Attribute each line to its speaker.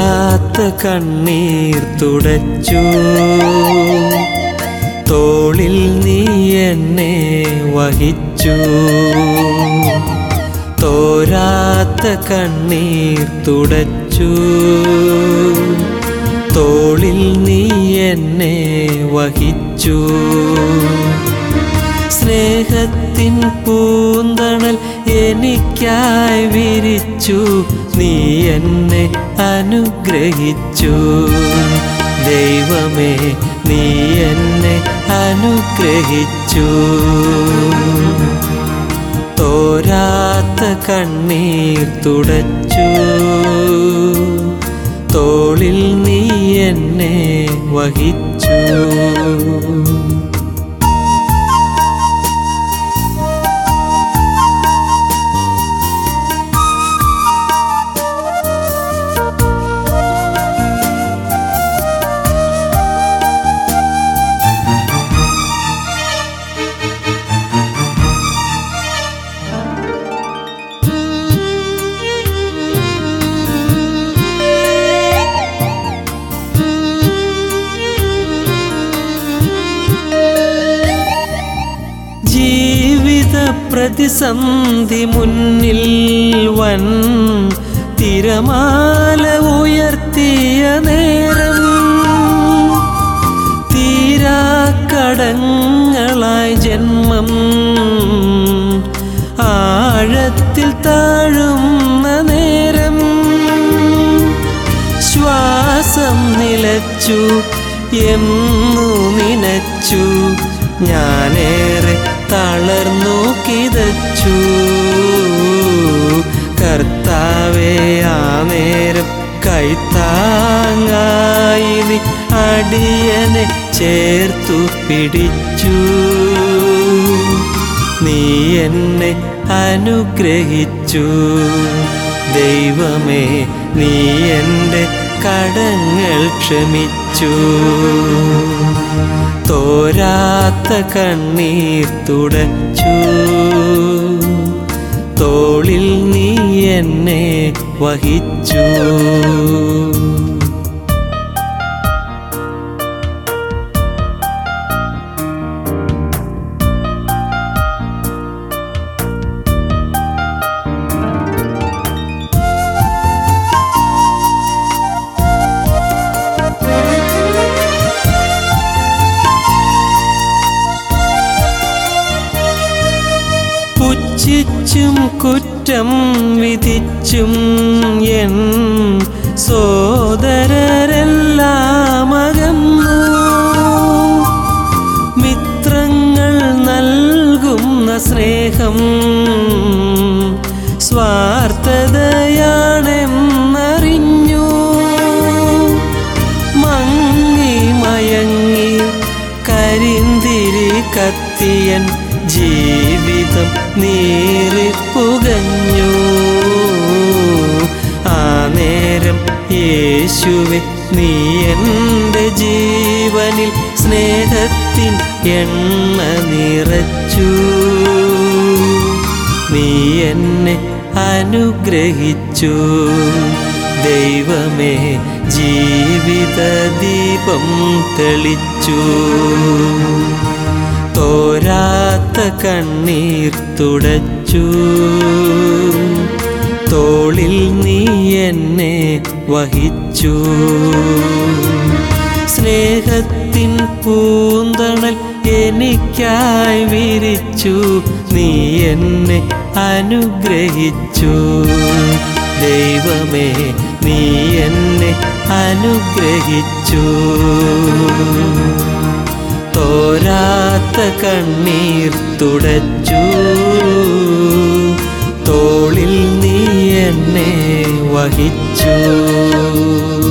Speaker 1: തോരാത്ത കണ്ണീർ തുടച്ചു തോളിൽ നീ എന്നെ വഹിച്ചു തോരാത്ത കണ്ണീർ തുടച്ചു തോളിൽ നീ എന്നെ വഹിച്ചു സ്നേഹത്തിൻ പൂന്തണൽ എനിക്കായി വിരിച്ചു നീ എന്നെ അനുഗ്രഹിച്ചു ദൈവമേ നീ എന്നെ അനുഗ്രഹിച്ചു തോരാത്ത കണ്ണീർ തുടച്ചു തോളിൽ നീ എന്നെ വഹിച്ചു ജീവിത പ്രതിസന്ധി മുന്നിൽ വൻ തിരമാല ഉയർത്തിയ നേരം തീരാക്കടങ്ങളായി ജന്മം ആഴത്തിൽ താഴുന്ന നേരം ശ്വാസം നിലച്ചു എന്നു നിനച്ചു ഞാനേറെ തളർന്നു കിതച്ചു കർത്താവേ ആ നേരം കൈത്താങ്ങായി നീ അടിയനെ ചേർത്തു പിടിച്ചു നീ എന്നെ അനുഗ്രഹിച്ചു ദൈവമേ നീ എൻ്റെ കടങ്ങൾ ക്ഷമിച്ചു തോരാത്ത കണ്ണീർ തുടച്ചു തോളിൽ നീ എന്നെ വഹിച്ചു പുച്ഛിച്ചും കുറ്റം വിധിച്ചും എൻ സോദരരെല്ലാം അകന്നു മിത്രങ്ങൾ നൽകുന്ന സ്നേഹം സ്വാർത്ഥതയാണെന്നറിഞ്ഞു മങ്ങി മയങ്ങി കരിന്തിരി കത്തിയൻ ജീവിതം നീറിപ്പുകഞ്ഞു ആ നേരം യേശുവെ നീ എൻ്റെ ജീവനിൽ സ്നേഹത്തിൻ എണ്ണ നിറച്ചു നീ എന്നെ അനുഗ്രഹിച്ചു ദൈവമേ ജീവിത ദീപം തെളിച്ചു തോരാത്ത കണ്ണീർ തുടച്ചു തോളിൽ നീ എന്നെ വഹിച്ചു സ്നേഹത്തിൻ പൂന്തണൽ എനിക്കായി വിരിച്ചു നീ എന്നെ അനുഗ്രഹിച്ചു ദൈവമേ നീ എന്നെ അനുഗ്രഹിച്ചു തോരാത്ത കണ്ണീർ തുടച്ചു തോളിൽ നീ എന്നെ വഹിച്ചു